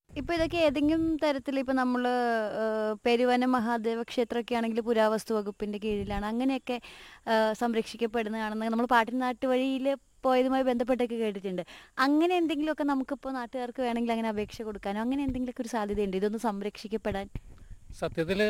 ഇപ്പൊ ഇതൊക്കെ ഏതെങ്കിലും തരത്തിൽ ഇപ്പൊ നമ്മള് ഏഹ്, പെരുവന മഹാദേവ ക്ഷേത്രമൊക്കെ ആണെങ്കിൽ പുരാവസ്തു വകുപ്പിന്റെ കീഴിലാണ് അങ്ങനെയൊക്കെ ഏഹ്, സംരക്ഷിക്കപ്പെടുന്നതാണെന്ന് നമ്മൾ പാട്ടിനാട്ട് വഴിയിൽ പോയതുമായി ബന്ധപ്പെട്ടൊക്കെ കേട്ടിട്ടുണ്ട് അങ്ങനെ എന്തെങ്കിലുമൊക്കെ നമുക്കിപ്പോൾ നാട്ടുകാർക്ക് വേണമെങ്കിൽ അങ്ങനെ അപേക്ഷ കൊടുക്കാനോ അങ്ങനെ എന്തെങ്കിലുമൊക്കെ ഒരു സാധ്യതയുണ്ട് ഇതൊന്ന് സംരക്ഷിക്കപ്പെടാൻ സത്യത്തിൽ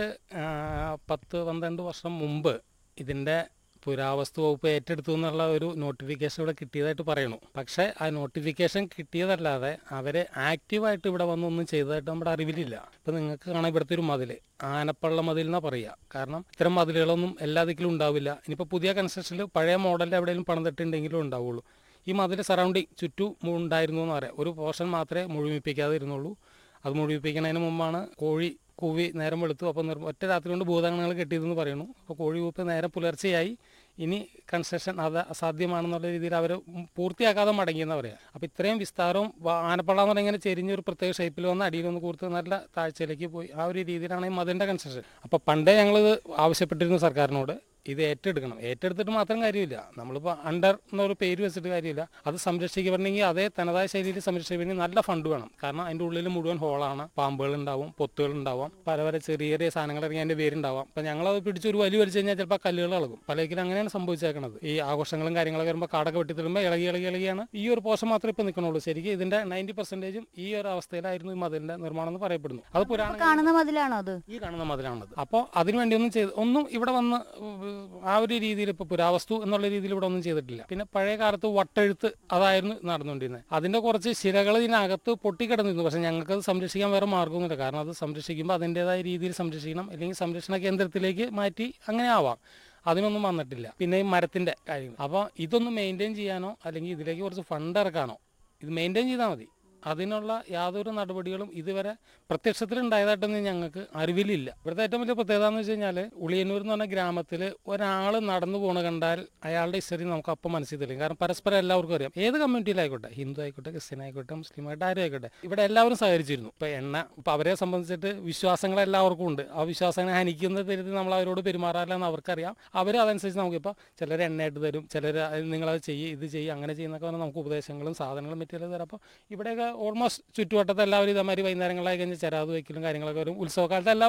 പത്ത് പന്ത്രണ്ട് വർഷം മുമ്പ് ഇതിൻ്റെ പുരാവസ്തു വകുപ്പ് ഏറ്റെടുത്തു എന്നുള്ള ഒരു നോട്ടിഫിക്കേഷൻ ഇവിടെ കിട്ടിയതായിട്ട് പറയണു പക്ഷേ ആ നോട്ടിഫിക്കേഷൻ കിട്ടിയതല്ലാതെ അവർ ആക്റ്റീവായിട്ട് ഇവിടെ വന്നൊന്നും ചെയ്തതായിട്ട് നമ്മുടെ അറിവിലില്ല ഇപ്പം നിങ്ങൾക്ക് കാണാം ഇവിടുത്തെ ഒരു മതിൽ ആനപ്പള്ള മതിൽ എന്നാണ് പറയുക കാരണം ഇത്തരം മതിലുകളൊന്നും എല്ലാ ദിക്കിലും ഉണ്ടാവില്ല ഇനിയിപ്പോൾ പുതിയ കൺസ്ട്രക്ഷനിൽ പഴയ മോഡലിൽ എവിടെയെങ്കിലും പണിതിട്ടുണ്ടെങ്കിലും ഉണ്ടാവുള്ളൂ ഈ മതിൽ സറൗണ്ടിങ് ചുറ്റും ഉണ്ടായിരുന്നു എന്ന് പറയാം ഒരു പോർഷൻ മാത്രമേ മുഴുമിപ്പിക്കാതെ ഇരുന്നുള്ളൂ അത് മുഴുവിപ്പിക്കുന്നതിന് മുമ്പാണ് കോഴി കൂവി നേരം വെളുത്തു അപ്പോൾ നിർ ഒറ്റ രാത്രി കൊണ്ട് ഭൂതഗണങ്ങൾ കെട്ടിയതെന്ന് പറയുന്നു അപ്പോൾ കോഴി കൂപ്പ് നേരം പുലർച്ചെയായി ഇനി കൺസ്ട്രക്ഷൻ അത് അസാധ്യമാണെന്നുള്ള രീതിയിൽ അവർ പൂർത്തിയാക്കാതെ മടങ്ങിയെന്ന് പറയാം അപ്പോൾ ഇത്രയും വിസ്താരവും വ- ആനപ്പള്ള എന്ന് പറഞ്ഞാൽ ഇങ്ങനെ ചെരിഞ്ഞ ഒരു പ്രത്യേക ഷേപ്പിൽ വന്ന് അടിയിലൊന്ന് കൂർത്ത് നല്ല താഴ്ചയിലേക്ക് പോയി ആ ഒരു രീതിയിലാണ് ഈ മതിൻ്റെ കൺസ്ട്രക്ഷൻ അപ്പോൾ പണ്ടേ ഞങ്ങളിത് ആവശ്യപ്പെട്ടിരുന്നു സർക്കാരിനോട് ഇത് ഏറ്റെടുക്കണം ഏറ്റെടുത്തിട്ട് മാത്രം കാര്യമില്ല നമ്മളിപ്പോൾ അണ്ടർ എന്നൊരു പേര് വെച്ചിട്ട് കാര്യമില്ല അത് സംരക്ഷിക്കപ്പെടണമെങ്കിൽ അതേ തനതായ ശൈലിയിൽ സംരക്ഷിക്കണമെങ്കിൽ നല്ല ഫണ്ട് വേണം കാരണം അതിൻ്റെ ഉള്ളിൽ മുഴുവൻ ഹോളാണ് പാമ്പുകൾ ഉണ്ടാവും പൊത്തുകൾ ഉണ്ടാവും പല പല ചെറിയ ചെറിയ സാധനങ്ങൾ ഇറങ്ങി അതിൻ്റെ പേരുണ്ടാവാം അപ്പം ഞങ്ങളത് പിടിച്ച് ഒരു വലി വലിച്ചു കഴിഞ്ഞാൽ ചിലപ്പോൾ കല്ലുകൾ ഇളകും പലതിലും അങ്ങനെയാണ് സംഭവിച്ചേക്കുന്നത് ഈ ആഘോഷങ്ങളും കാര്യങ്ങളൊക്കെ വരുമ്പോൾ കാടൊക്കെ വെട്ടിത്തരുമ്പോൾ ഇളകി ഇളകി ഇളകിയാണ് ഈ ഒരു പോർഷൻ മാത്രമേ ഇപ്പോൾ നിൽക്കണുള്ളൂ ശരിക്കും ഇതിൻ്റെ നയൻറ്റി പെർസെൻറ്റേജും ഈ ഒരു അവസ്ഥയിലായിരുന്നു ഈ മതിലിൻ്റെ നിർമ്മാണം എന്ന് പറയപ്പെടുന്നു അത് ഇപ്പൊ പുരാണ കാണുന്ന മതിലാണോ അത് ഈ കാണുന്ന മതിലാണത് അപ്പോൾ അതിനുവേണ്ടി ഒന്നും ചെയ്ത് ഒന്നും ഇവിടെ വന്ന് ആ ഒരു രീതിയിൽ ഇപ്പോൾ പുരാവസ്തു എന്നുള്ള രീതിയിൽ ഇവിടെ ഒന്നും ചെയ്തിട്ടില്ല പിന്നെ പഴയ കാലത്ത് വട്ടെഴുത്ത് അതായിരുന്നു നടന്നുകൊണ്ടിരുന്നത് അതിൻ്റെ കുറച്ച് ശിലകൾ ഇതിനകത്ത് പൊട്ടിക്കിടന്നിരുന്നു പക്ഷേ ഞങ്ങൾക്ക് അത് സംരക്ഷിക്കാൻ വേറെ മാർഗ്ഗമൊന്നുമില്ല കാരണം അത് സംരക്ഷിക്കുമ്പോൾ അതിൻ്റെതായ രീതിയിൽ സംരക്ഷിക്കണം അല്ലെങ്കിൽ സംരക്ഷണ കേന്ദ്രത്തിലേക്ക് മാറ്റി അങ്ങനെ ആവാം അതിനൊന്നും വന്നിട്ടില്ല പിന്നെ ഈ മരത്തിൻ്റെ കാര്യങ്ങൾ അപ്പോൾ ഇതൊന്ന് മെയിൻറ്റെയിൻ ചെയ്യാനോ അല്ലെങ്കിൽ ഇതിലേക്ക് കുറച്ച് ഫണ്ട് ഇറക്കാനോ ഇത് മെയിൻറ്റെയിൻ ചെയ്താൽ മതി അതിനുള്ള യാതൊരു നടപടികളും ഇതുവരെ പ്രത്യക്ഷത്തിൽ ഉണ്ടായതായിട്ടൊന്നും ഞങ്ങൾക്ക് അറിവിലില്ല ഇവിടുത്തെ ഏറ്റവും വലിയ പ്രത്യേകത എന്ന് വെച്ച് കഴിഞ്ഞാൽ ഉളിയന്നൂർ എന്ന് പറഞ്ഞ ഗ്രാമത്തിൽ ഒരാൾ നടന്നു പോണ കണ്ടാൽ അയാളുടെ ഹിസ്റ്ററി നമുക്ക് അപ്പം മനസ്സിൽ തെളിയും കാരണം പരസ്പരം എല്ലാവർക്കും അറിയാം ഏത് കമ്മ്യൂണിറ്റിയിലായിക്കോട്ടെ ഹിന്ദു ആയിക്കോട്ടെ ക്രിസ്ത്യൻ ആയിക്കോട്ടെ മുസ്ലിം ആയിട്ട് ആരും ആയിക്കോട്ടെ ഇവിടെ എല്ലാവരും സഹകരിച്ചിരുന്നു ഇപ്പം എണ്ണ ഇപ്പം അവരെ സംബന്ധിച്ചിട്ട് വിശ്വാസങ്ങൾ എല്ലാവർക്കും ഉണ്ട് ആ വിശ്വാസങ്ങളെ ഹനിക്കുന്ന തരത്തിൽ നമ്മൾ അവരോട് പെരുമാറാറില്ലെന്ന് അവർക്കറിയാം അവർ അതനുസരിച്ച് നമുക്കിപ്പോൾ ചിലർ എണ്ണയായിട്ട് തരും ചിലർ നിങ്ങളത് ചെയ്യ് ഇത് ചെയ്യ് അങ്ങനെ ചെയ്യുന്നൊക്കെ പറഞ്ഞാൽ നമുക്ക് ഉപദേശങ്ങളും സാധനങ്ങളും മെറ്റീരിയൽ തരാം അപ്പോൾ ഇവിടെയൊക്കെ ഓൾമോസ്റ്റ് ചുറ്റുവട്ടത്ത് എല്ലാവരും ഇതേമാതിരി വൈകുന്നേരങ്ങളായി കഴിഞ്ഞാൽ ചെരാത് വയ്ക്കലും കാര്യങ്ങളൊക്കെ വരും ഉത്സവകാലത്ത് എല്ലാ